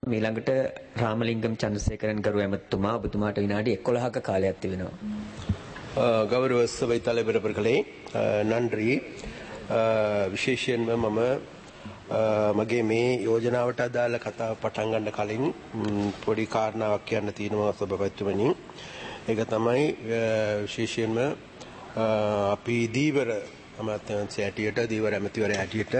මීළඟට රාමලිංගම් චන්ද්‍රසේකරන් ගරු ඇමතුමා ඔබතුමාට විනාඩි 11ක කාලයක් තිබෙනවා. அஹ், கௌரவ சபை தலைவர் அவர்களே அஹ், நன்றி அஹ், විශේෂයෙන්ම මම අහ්, මගේ මේ යෝජනාවට අදාළ කතාව පටන් ගන්න කලින් ම්, පොඩි කාරණාවක් කියන්න තියෙනවා සභාපතිතුමනි. ඒක තමයි අහ්, විශේෂයෙන්ම අහ්, අපි දීවර අමාත්‍යංශය හැටියට දීවර ඇමතිවරයා හැටියට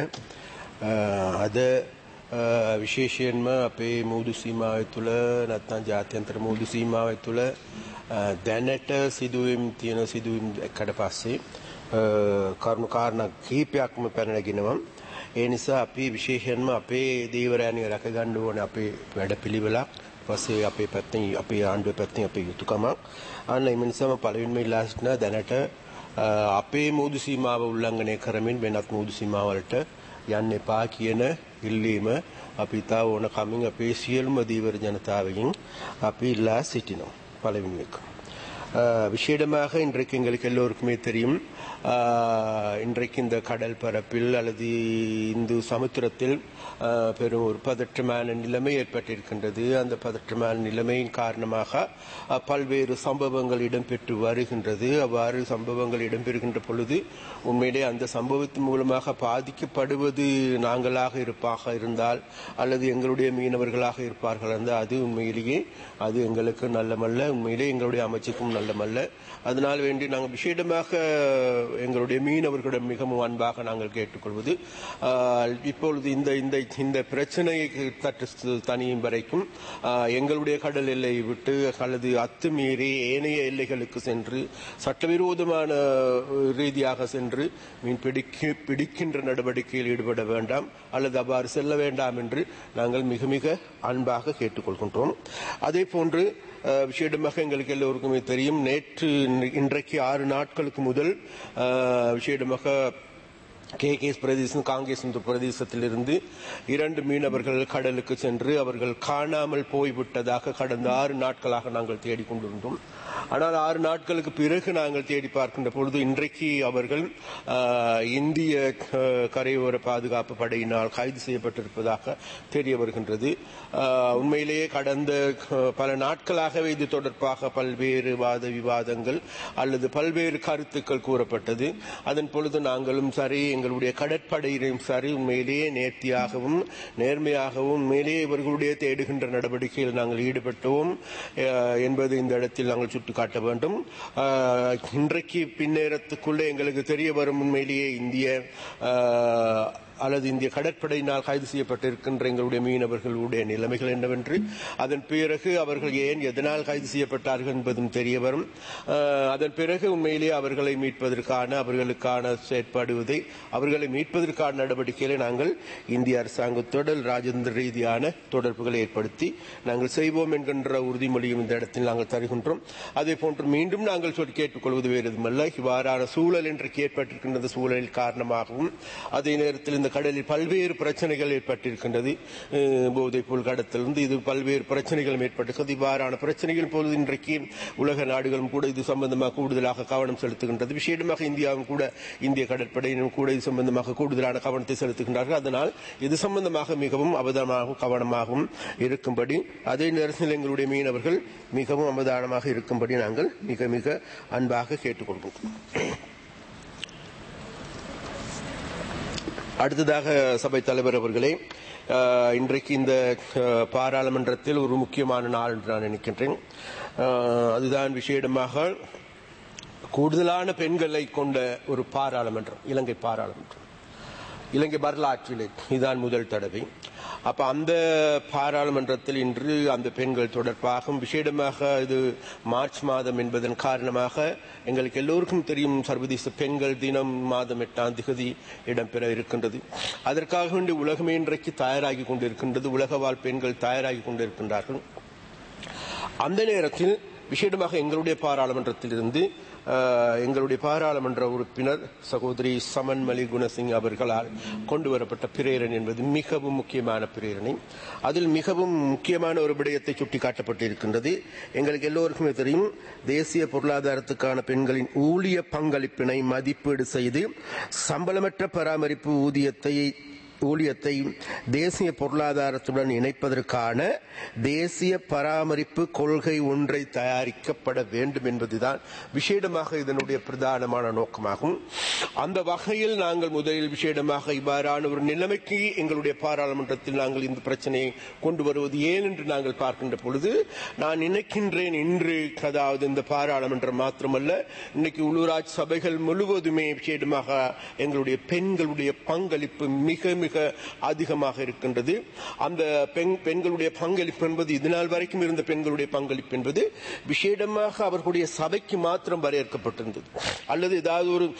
අහ්, අද අහ්, විශේෂයෙන්ම අපේ මූදු සීමාව තුළ නැත්නම් ජාත්‍යන්තර මූදු සීමාව තුළ අහ්, දැනට සිදුවීම් තියෙන සිදුවීම් එක්කට පස්සේ අහ්, කරුණු කාරණා කීපයක්ම පැනනගෙනවා. ඒ නිසා අපි විශේෂයෙන්ම අපේ දීවරයන්ව රැකගන්න ඕනේ අපේ වැඩපිළිවෙලක්. පස්සේ අපේ පැත්තෙන් අපේ ආණ්ඩුව පැත්තෙන් අපේ යුතුයකමක්. අන්න ඒ නිසාම පළවෙනිම ඉල්ලා සිටින දැනට අහ්, අපේ මූදු සීමාව උල්ලංඝනය කරමින් වෙනත් මූදු සීමාවලට යන්න එපා කියන ඉල්ලීම අපි තා ඕන කමින් අපේ සියලුම දීවර ජනතාවගෙන් අපි ඉල්ලා සිටිනවා. பலவின் விஷேடமாக இன்றைக்கு எங்களுக்கு எல்லோருக்குமே தெரியும் ஆஹ், இன்றைக்கு இந்த கடல் பரப்பில் அல்லது இந்து சமுத்திரத்தில் ஆஹ், பெரும் ஒரு பதற்றமான நிலைமை ஏற்பட்டிருக்கின்றது அந்த பதற்றமான நிலைமையின் காரணமாக ஆஹ், பல்வேறு சம்பவங்கள் இடம்பெற்று வருகின்றது அவ்வாறு சம்பவங்கள் இடம்பெறுகின்ற பொழுது உண்மையிலே அந்த சம்பவத்தின் மூலமாக பாதிக்கப்படுவது நாங்களாக இருப்பாக இருந்தால் அல்லது எங்களுடைய மீனவர்களாக இருப்பார்கள் இருந்தால் அது உண்மையிலேயே அது எங்களுக்கு நல்லமல்ல உண்மையிலே எங்களுடைய அமைச்சுக்கும் நல்லமல்ல அதனால் வேண்டி நாங்கள் விசேடமாக எங்களுடைய மீனவர்களிடம் மிகவும் அன்பாக நாங்கள் கேட்டுக்கொள்வது ஆஹ், இப்பொழுது இந்த இந்த இந்த பிரச்சனையை சற்று தனியும் வரைக்கும் ஆஹ், எங்களுடைய கடல் எல்லையை விட்டு அல்லது அத்துமீறி ஏனைய எல்லைகளுக்கு சென்று சட்டவிரோதமான அஹ், ரீதியாக சென்று மீன் பிடிக்க பிடிக்கின்ற நடவடிக்கையில் ஈடுபட வேண்டாம் அல்லது அவ்வாறு செல்ல வேண்டாம் என்று நாங்கள் மிக மிக அன்பாக கேட்டுக்கொள்கின்றோம் அதே போன்று அஹ், விசேடமாக எங்களுக்கு எல்லோருக்குமே தெரியும் நேற்று இன்றைக்கு ஆறு நாட்களுக்கு முதல் அஹ், விசேடமாக கேகேஎஸ் பிரதேசம் காங்கேஸ் பிரதேசத்திலிருந்து இரண்டு மீனவர்கள் கடலுக்கு சென்று அவர்கள் காணாமல் போய்விட்டதாக கடந்த ஆறு நாட்களாக நாங்கள் தேடிக்கொண்டிருந்தோம் ஆனால் ஆறு நாட்களுக்கு பிறகு நாங்கள் தேடி பார்க்கின்ற பொழுது இன்றைக்கு அவர்கள் ஆஹ், இந்திய அஹ், கரையோர பாதுகாப்பு படையினால் கைது செய்யப்பட்டிருப்பதாக தெரிய வருகின்றது ஆஹ், உண்மையிலேயே கடந்த அஹ், பல நாட்களாகவே இது தொடர்பாக பல்வேறு வாத விவாதங்கள் அல்லது பல்வேறு கருத்துக்கள் கூறப்பட்டது அதன் பொழுது நாங்களும் சரி எங்களுடைய கடற்படையினரும் சரி உண்மையிலேயே நேர்த்தியாகவும் நேர்மையாகவும் உண்மையிலேயே இவர்களுடைய தேடுகின்ற நடவடிக்கையில் நாங்கள் ஈடுபட்டோம் அஹ், என்பது இந்த இடத்தில் நாங்கள் சுட்டிக்காட்ட வேண்டும் அஹ், இன்றைக்கு பின்னேரத்துக்குள்ளே எங்களுக்கு தெரிய வரும் உண்மையிலேயே இந்திய அஹ், அல்லது இந்திய கடற்படையினால் கைது செய்யப்பட்டிருக்கின்ற எங்களுடைய மீனவர்களுடைய நிலைமைகள் என்னவென்று அதன் பிறகு அவர்கள் ஏன் எதனால் கைது செய்யப்பட்டார்கள் என்பதும் தெரிய வரும் அஹ், அதன் பிறகு உண்மையிலேயே அவர்களை மீட்பதற்கான அவர்களுக்கான செயற்பாடுவதை அவர்களை மீட்பதற்கான நடவடிக்கைகளை நாங்கள் இந்திய அரசாங்கத்தோடு ராஜேந்திர ரீதியான தொடர்புகளை ஏற்படுத்தி நாங்கள் செய்வோம் என்கின்ற உறுதிமொழியும் இந்த இடத்தில் நாங்கள் தருகின்றோம் அதே போன்று மீண்டும் நாங்கள் சொல்லி கேட்டுக்கொள்வது வேறு எதுவுமல்ல இவ்வாறான சூழல் இன்றைக்கு ஏற்பட்டிருக்கின்ற இந்த சூழலில் காரணமாகவும் அதே நேரத்தில் இந்த கடலில் பல்வேறு பிரச்சனைகள் ஏற்பட்டிருக்கின்றது அஹ், போதைப் பொருள் கடத்திலிருந்து இது பல்வேறு பிரச்சனைகளும் ஏற்பட்டிருக்கிறது இவ்வாறான பிரச்சனைகள் பொழுது இன்றைக்கு உலக நாடுகளும் கூட இது சம்பந்தமாக கூடுதலாக கவனம் செலுத்துகின்றது விசேடமாக இந்தியாவும் கூட இந்திய கடற்படையினரும் கூட இது சம்பந்தமாக கூடுதலான கவனத்தை செலுத்துகின்றார்கள் அதனால் இது சம்பந்தமாக மிகவும் அவதானமாகவும் கவனமாகவும் இருக்கும்படி அதே நேரத்தில் எங்களுடைய மீனவர்கள் மிகவும் அவதானமாக இருக்கும்படி நாங்கள் மிக மிக அன்பாக கேட்டுக்கொள்கிறோம் அடுத்ததாக சபை தலைவர் அவர்களே அஹ், இன்றைக்கு இந்த அஹ், பாராளுமன்றத்தில் ஒரு முக்கியமான நாள் என்று நான் நினைக்கின்றேன் அஹ், அதுதான் விசேடமாக கூடுதலான பெண்களை கொண்ட ஒரு பாராளுமன்றம் இலங்கை பாராளுமன்றம் இலங்கை வரலாற்றிலே இதுதான் முதல் தடவை அப்ப அந்த பாராளுமன்றத்தில் இன்று அந்த பெண்கள் தொடர்பாகவும் விசேடமாக இது மார்ச் மாதம் என்பதன் காரணமாக எங்களுக்கு எல்லோருக்கும் தெரியும் சர்வதேச பெண்கள் தினம் மாதம் எட்டாம் திகதி இடம்பெற இருக்கின்றது அதற்காக வேண்டி உலகமே இன்றைக்கு தயாராகி கொண்டிருக்கின்றது உலக வாழ் பெண்கள் தயாராகி கொண்டிருக்கின்றார்கள் அந்த நேரத்தில் விசேடமாக எங்களுடைய பாராளுமன்றத்திலிருந்து அஹ், எங்களுடைய பாராளுமன்ற உறுப்பினர் சகோதரி சமன்மலி குணசிங் அவர்களால் கொண்டு வரப்பட்ட பிரேரணை என்பது மிகவும் முக்கியமான பிரேரணை அதில் மிகவும் முக்கியமான ஒரு விடயத்தை சுட்டிக்காட்டப்பட்டிருக்கின்றது எங்களுக்கு எல்லோருக்குமே தெரியும் தேசிய பொருளாதாரத்துக்கான பெண்களின் ஊழிய பங்களிப்பினை மதிப்பீடு செய்து சம்பளமற்ற பராமரிப்பு ஊதியத்தை ஊழியத்தை தேசிய பொருளாதாரத்துடன் இணைப்பதற்கான தேசிய பராமரிப்பு கொள்கை ஒன்றை தயாரிக்கப்பட வேண்டும் என்பதுதான் விசேடமாக இதனுடைய பிரதானமான நோக்கமாகும் அந்த வகையில் நாங்கள் முதலில் விசேடமாக இவ்வாறான ஒரு நிலைமைக்கு எங்களுடைய பாராளுமன்றத்தில் நாங்கள் இந்த பிரச்சனையை கொண்டு வருவது ஏன் என்று நாங்கள் பார்க்கின்ற பொழுது நான் நினைக்கின்றேன் இன்று அதாவது இந்த பாராளுமன்றம் மாத்திரமல்ல இன்னைக்கு உள்ளூராட்சி சபைகள் முழுவதுமே விசேடமாக எங்களுடைய பெண்களுடைய பங்களிப்பு மிக மிக அதிகமாக இருக்கின்றது அந்த பெண் பெண்களுடைய பங்களிப்பு என்பது இதுநாள் வரைக்கும் இருந்த பெண்களுடைய பங்களிப்பு என்பது விசேடமாக அவர்களுடைய சபைக்கு மாத்திரம் வரையறுக்கப்பட்டிருந்தது அல்லது ஏதாவது ஒரு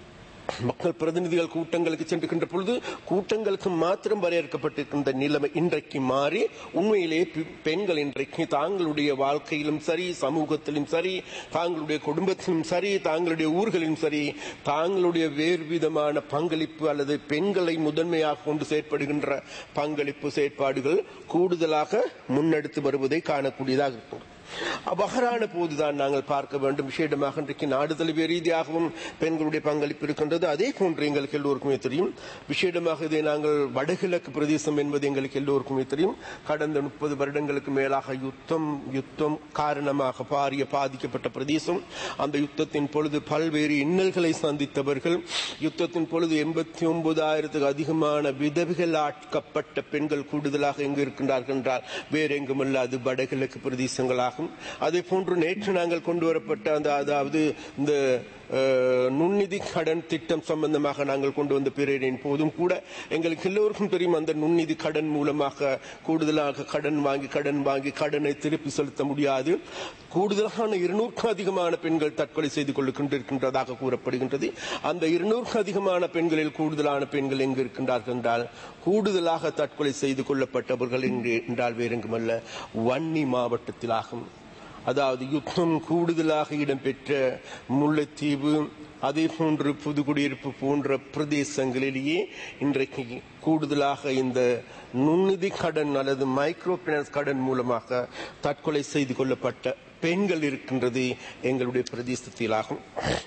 மக்கள் பிரதிநிதிகள் கூட்டங்களுக்கு சென்றுகின்ற பொழுது கூட்டங்களுக்கு மாத்திரம் வரையறுக்கப்பட்டிருக்கின்ற நிலைமை இன்றைக்கு மாறி உண்மையிலே பெ- பெண்கள் இன்றைக்கு தாங்களுடைய வாழ்க்கையிலும் சரி சமூகத்திலும் சரி தாங்களுடைய குடும்பத்திலும் சரி தாங்களுடைய ஊர்களிலும் சரி தாங்களுடைய வேறு விதமான பங்களிப்பு அல்லது பெண்களை முதன்மையாக கொண்டு செயற்படுகின்ற பங்களிப்பு செயற்பாடுகள் கூடுதலாக முன்னெடுத்து வருவதை காணக்கூடியதாக இருக்கும் அவ்வகரான போதுதான் நாங்கள் பார்க்க வேண்டும் விசேடமாக இன்றைக்கு நாடு தழுவிய ரீதியாகவும் பெண்களுடைய பங்களிப்பு இருக்கின்றது அதே போன்று எங்களுக்கு எல்லோருக்குமே தெரியும் விசேடமாக இதை நாங்கள் வடகிழக்கு பிரதேசம் என்பது எங்களுக்கு எல்லோருக்குமே தெரியும் கடந்த முப்பது வருடங்களுக்கு மேலாக யுத்தம் யுத்தம் காரணமாக பாரிய பாதிக்கப்பட்ட பிரதேசம் அந்த யுத்தத்தின் பொழுது பல்வேறு இன்னல்களை சந்தித்தவர்கள் யுத்தத்தின் பொழுது எண்பத்தி ஒன்பதாயிரத்துக்கு அதிகமான விதவிகள் ஆட்கப்பட்ட பெண்கள் கூடுதலாக எங்கு இருக்கின்றார்கள் என்றால் வேற எங்குமல்ல அது வடகிழக்கு பிரதேசங்களாகும் அதே போன்று நேற்று நாங்கள் கொண்டு வரப்பட்ட அந்த அதாவது இந்த அஹ், நுண்நிதி கடன் திட்டம் சம்பந்தமாக நாங்கள் கொண்டு வந்த பிரேரின் போதும் கூட எங்களுக்கு எல்லோருக்கும் தெரியும் அந்த நுண்நிதி கடன் மூலமாக கூடுதலாக கடன் வாங்கி கடன் வாங்கி கடனை திருப்பி செலுத்த முடியாது கூடுதலான இருநூறுக்கும் அதிகமான பெண்கள் தற்கொலை செய்து கொண்டிருக்கின்றதாக கூறப்படுகின்றது அந்த இருநூறுக்கும் அதிகமான பெண்களில் கூடுதலான பெண்கள் எங்கு இருக்கின்றார்கள் என்றால் கூடுதலாக தற்கொலை செய்து கொள்ளப்பட்டவர்கள் எங்கு என்றால் வேறெங்குமல்ல வன்னி மாவட்டத்திலாகும் அதாவது யுத்தம் கூடுதலாக இடம்பெற்ற முல்லைத்தீவு அதே போன்று புதுக்குடியிருப்பு போன்ற பிரதேசங்களிலேயே இன்றைக்கு கூடுதலாக இந்த நுண்நிதி கடன் அல்லது மைக்ரோ பினான்ஸ் கடன் மூலமாக தற்கொலை செய்து கொள்ளப்பட்ட பெண்கள் இருக்கின்றது எங்களுடைய பிரதேசத்திலாகும்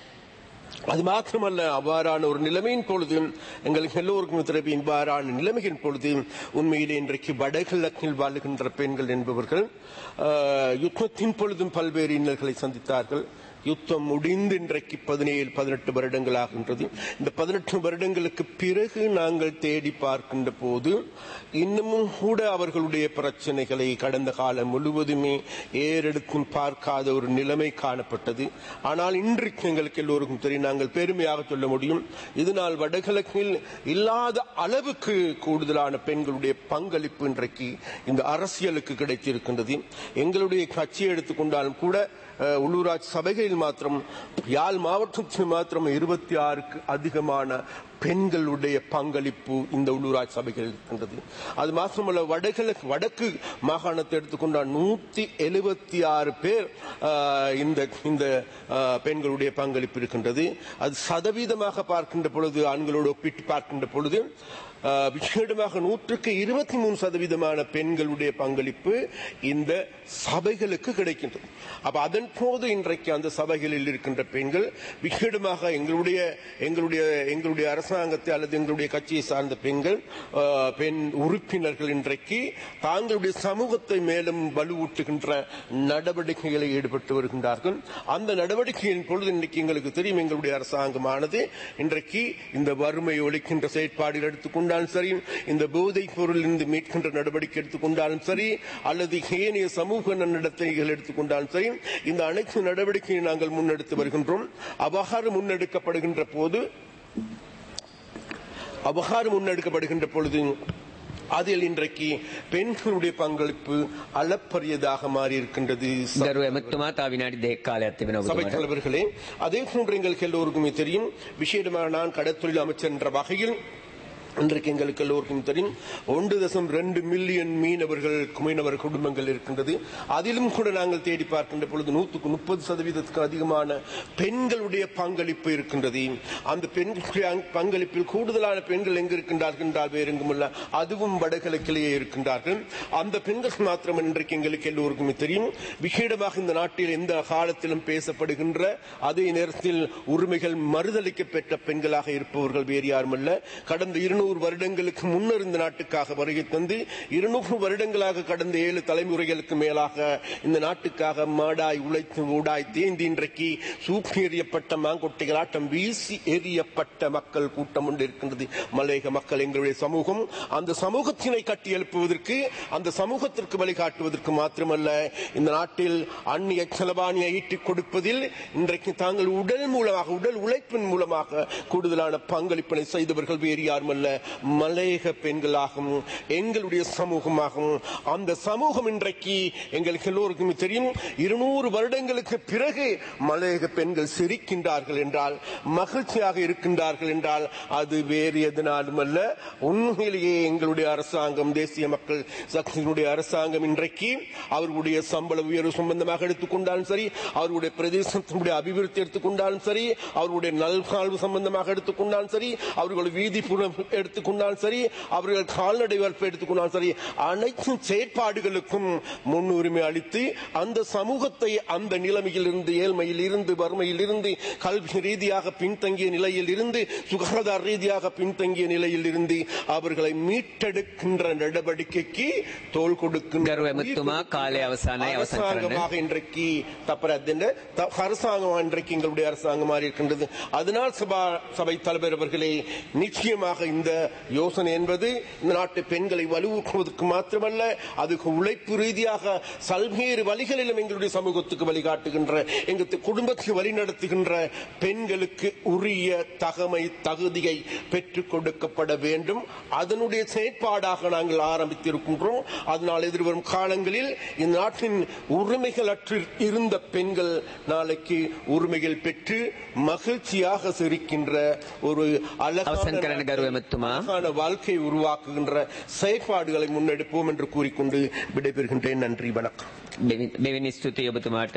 அது மாத்திரமல்ல அவ்வாறான ஒரு நிலைமையின் பொழுது எங்களுக்கு எல்லோருக்கும் திருப்பி இவ்வாறான நிலைமையின் பொழுது உண்மையிலே இன்றைக்கு வடகிழக்கில் வாழுகின்ற பெண்கள் என்பவர்கள் ஆஹ், யுத்தத்தின் பொழுதும் பல்வேறு இன்னல்களை சந்தித்தார்கள் யுத்தம் முடிந்து இன்றைக்கு பதினேழு பதினெட்டு வருடங்கள் ஆகின்றது இந்த பதினெட்டு வருடங்களுக்கு பிறகு நாங்கள் தேடி பார்க்கின்ற போது இன்னமும் கூட அவர்களுடைய பிரச்சனைகளை கடந்த காலம் முழுவதுமே ஏறெடுத்தும் பார்க்காத ஒரு நிலைமை காணப்பட்டது ஆனால் இன்றைக்கு எங்களுக்கு எல்லோருக்கும் தெரியும் நாங்கள் பெருமையாக சொல்ல முடியும் இதனால் வடகிழக்கில் இல்லாத அளவுக்கு கூடுதலான பெண்களுடைய பங்களிப்பு இன்றைக்கு இந்த அரசியலுக்கு கிடைத்திருக்கின்றது எங்களுடைய கட்சியை எடுத்துக்கொண்டாலும் கூட அஹ், உள்ளூராட்சி சபைகளில் மாத்திரம் யாழ் மாவட்டத்தில் மாத்திரம் இருபத்தி ஆறுக்கு அதிகமான பெண்களுடைய பங்களிப்பு இந்த உள்ளூராட்சி சபைகளில் இருக்கின்றது அது மாத்திரமல்ல வடகிழக்கு வடக்கு மாகாணத்தை எடுத்துக்கொண்டால் நூத்தி எழுபத்தி ஆறு பேர் ஆஹ், இந்த இந்த ஆஹ், பெண்களுடைய பங்களிப்பு இருக்கின்றது அது சதவீதமாக பார்க்கின்ற பொழுது ஆண்களோடு ஒப்பிட்டு பார்க்கின்ற பொழுது ஆஹ், விசேடமாக நூற்றுக்கு இருபத்தி மூணு சதவீதமான பெண்களுடைய பங்களிப்பு இந்த சபைகளுக்கு கிடைக்கின்றது அப்ப அதன் போது இன்றைக்கு அந்த சபைகளில் இருக்கின்ற பெண்கள் விசேடமாக எங்களுடைய எங்களுடைய எங்களுடைய அரசாங்கத்தை அல்லது எங்களுடைய கட்சியை சார்ந்த பெண்கள் ஆஹ், பெண் உறுப்பினர்கள் இன்றைக்கு தாங்களுடைய சமூகத்தை மேலும் வலுவூட்டுகின்ற நடவடிக்கைகளில் ஈடுபட்டு வருகின்றார்கள் அந்த நடவடிக்கையின் பொழுது இன்றைக்கு எங்களுக்கு தெரியும் எங்களுடைய அரசாங்கமானது இன்றைக்கு இந்த வறுமை ஒழிக்கின்ற செயற்பாடுகள் எடுத்துக்கொண்டாலும் சரி இந்த போதைப் பொருளிலிருந்து மீட்கின்ற நடவடிக்கை எடுத்துக்கொண்டாலும் சரி அல்லது ஏனைய சமூக நடத்தைகள் எடுத்துக்கொண்டாலும் சரி இந்த அனைத்து நடவடிக்கையை நாங்கள் முன்னெடுத்து வருகின்றோம் அவ்வாறு முன்னெடுக்கப்படுகின்ற போது அவ்வாறு முன்னெடுக்கப்படுகின்ற பொழுது அதில் இன்றைக்கு பெண்களுடைய பங்களிப்பு அளப்பரியதாக மாறி இருக்கின்றது ගරු ඇමතුමා තා විනාඩි දෙක කාලයක් තිබෙන சபை ඔබතුමාට. தலைவர்களே அதே போன்று எங்களுக்கு எல்லோருக்குமே தெரியும் விசேடமாக நான் கடற்தொழில் அமைச்சர் என்ற வகையில் இன்றைக்கு எங்களுக்கு எல்லோருக்கும் தெரியும் ஒன்று தசம் ரெண்டு மில்லியன் மீனவர்கள் மீனவர் குடும்பங்கள் இருக்கின்றது அதிலும் கூட நாங்கள் தேடி பார்க்கின்ற பொழுது நூற்றுக்கு முப்பது சதவீதத்துக்கு அதிகமான பெண்களுடைய பங்களிப்பு இருக்கின்றது அந்த பெண்களுடைய பங்களிப்பில் கூடுதலான பெண்கள் எங்கு இருக்கின்றார்கள் என்றால் வேறு எங்குமில்ல அதுவும் வடகிழக்கிலேயே இருக்கின்றார்கள் அந்த பெண்கள் மாத்திரம் இன்றைக்கு எங்களுக்கு எல்லோருக்குமே தெரியும் விசேடமாக இந்த நாட்டில் எந்த காலத்திலும் பேசப்படுகின்ற அதே நேரத்தில் உரிமைகள் மறுதளிக்கப்பட்ட பெண்களாக இருப்பவர்கள் வேறு யாருமல்ல கடந்த இருநூறு இருநூறு வருடங்களுக்கு முன்னர் இந்த நாட்டுக்காக வருகை தந்து இருநூறு வருடங்களாக கடந்த ஏழு தலைமுறைகளுக்கு மேலாக இந்த நாட்டுக்காக மாடாய் உழைத்து ஊடாய் தேந்தி இன்றைக்கு சூப்பி எறியப்பட்ட மாங்கொட்டைகளாட்டம் வீசி எறியப்பட்ட மக்கள் கூட்டம் ஒன்று இருக்கின்றது மலையக மக்கள் எங்களுடைய சமூகம் அந்த சமூகத்தினை கட்டி எழுப்புவதற்கு அந்த சமூகத்திற்கு வழிகாட்டுவதற்கு மாத்திரமல்ல இந்த நாட்டில் அந்நிய செலவாணியை ஈட்டிக் கொடுப்பதில் இன்றைக்கு தாங்கள் உடல் மூலமாக உடல் உழைப்பின் மூலமாக கூடுதலான பங்களிப்பினை செய்தவர்கள் வேறு யாருமல்ல மலையக பெண்களாகும் எங்களுடைய சமூகமாகும் அந்த சமூகம் இன்றைக்கு எங்களுக்கு எல்லோருக்கும் தெரியும் இருநூறு வருடங்களுக்கு பிறகு மலையக பெண்கள் சிரிக்கின்றார்கள் என்றால் மகிழ்ச்சியாக இருக்கின்றார்கள் என்றால் அது வேறு எதனாலும் அல்ல உண்மையிலேயே எங்களுடைய அரசாங்கம் தேசிய மக்கள் சக்தியினுடைய அரசாங்கம் இன்றைக்கு அவர்களுடைய சம்பள உயர்வு சம்பந்தமாக எடுத்துக்கொண்டாலும் சரி அவர்களுடைய பிரதேசத்தினுடைய அபிவிருத்தி எடுத்துக்கொண்டாலும் சரி அவர்களுடைய நல்வாழ்வு சம்பந்தமாக எடுத்துக்கொண்டாலும் சரி அவர்களுடைய வீதி புறம் எடுத்துக்கொண்டாலும் சரி அவர்கள் கால்நடை வளர்ப்பு எடுத்துக்கொண்டாலும் சரி அனைத்து செயற்பாடுகளுக்கும் முன்னுரிமை அளித்து அந்த சமூகத்தை அந்த நிலைமையில் இருந்து ஏழ்மையில் இருந்து வறுமையில் இருந்து கல்வி ரீதியாக பின்தங்கிய நிலையில் இருந்து சுகாதார ரீதியாக பின்தங்கிய நிலையில் இருந்து அவர்களை மீட்டெடுக்கின்ற நடவடிக்கைக்கு தோல் கொடுக்கின்ற ගරු ඇමතුමා කාලය අවසානයි අවසන් කරන්න. அரசாங்கமாக இன்றைக்கு தப்பரத்தின் அரசாங்கம் இன்றைக்கு எங்களுடைய அரசாங்கமாக இருக்கின்றது அதனால் சபா சபை தலைவர் அவர்களே நிச்சயமாக இந்த யோசனை என்பது இந்த நாட்டு பெண்களை வலுவூக்குவதற்கு மாத்திரமல்ல அதுக்கு உழைப்பு ரீதியாக பல்வேறு வழிகளிலும் எங்களுடைய சமூகத்துக்கு வழிகாட்டுகின்ற எங்கள் குடும்பத்தை வழிநடத்துகின்ற பெண்களுக்கு உரிய தகமை தகுதியை பெற்றுக் கொடுக்கப்பட வேண்டும் அதனுடைய செயற்பாடாக நாங்கள் ஆரம்பித்திருக்கின்றோம் அதனால் எதிர்வரும் காலங்களில் இந்த நாட்டின் உரிமைகள் அற்று இருந்த பெண்கள் நாளைக்கு உரிமைகள் பெற்று மகிழ்ச்சியாக சிரிக்கின்ற ஒரு அவසන් කරන්න ගරු ඇමතුමා. அழகான வாழ்க்கை உருவாக்குகின்ற செயற்பாடுகளை முன்னெடுப்போம் என்று கூறிக்கொண்டு விடைபெறுகின்றேன் நன்றி வணக்கம் මෙවැනි ස්තුතියි ඔබතුමාට